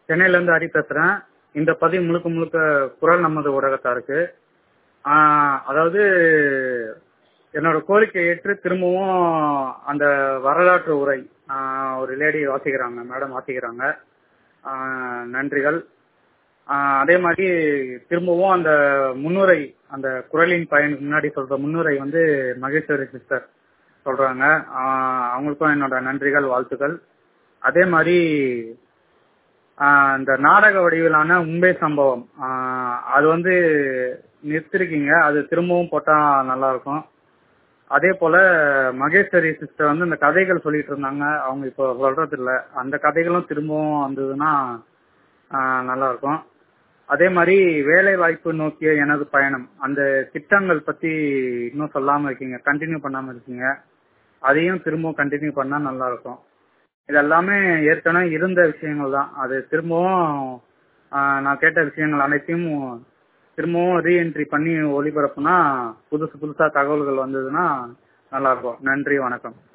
சென்னையில இருந்து ஹரி பேசுறேன் இந்த பதிவு முழுக்க முழுக்க குரல் நமது ஊடகத்தாருக்கு ஆஹ் அதாவது என்னோட கோரிக்கை ஏற்று திரும்பவும் அந்த வரலாற்று உரை ஆஹ் ஒரு லேடி வாசிக்கிறாங்க மேடம் வாசிக்கிறாங்க ஆஹ் நன்றிகள் ஆஹ் அதே மாதிரி திரும்பவும் அந்த முன்னுரை அந்த குரலின் பயனுக்கு முன்னாடி சொல்ற முன்னுரை வந்து மகேஸ்வரி சிஸ்டர் சொல்றாங்க ஆஹ் அவங்களுக்கும் என்னோட நன்றிகள் வாழ்த்துக்கள் அதே மாதிரி ஆஹ் இந்த நாடக வடிவிலான உண்மை சம்பவம் ஆஹ் அது வந்து நிறுத்திருக்கீங்க அது திரும்பவும் போட்டா நல்லா இருக்கும் அதே போல மகேஸ்வரி சிஸ்டர் வந்து இந்த கதைகள் சொல்லிட்டு இருந்தாங்க அவங்க இப்போ சொல்றது இல்ல அந்த கதைகளும் திரும்பவும் வந்ததுன்னா ஆஹ் நல்லா இருக்கும் அதே மாதிரி வேலை வாய்ப்பு நோக்கிய எனது பயணம் அந்த திட்டங்கள் பத்தி இன்னும் சொல்லாம இருக்கீங்க கண்டினியூ பண்ணாம இருக்கீங்க அதையும் திரும்பவும் கண்டினியூ பண்ணா நல்லா இருக்கும் இதெல்லாமே ஏற்கனவே இருந்த விஷயங்கள் தான் அது திரும்பவும் ஆஹ் நான் கேட்ட விஷயங்கள் அனைத்தையும் திரும்பவும் ரீஎன்ட்ரி பண்ணி ஒளிபரப்புனா புதுசு புதுசா தகவல்கள் வந்ததுன்னா நல்லா இருக்கும் நன்றி வணக்கம்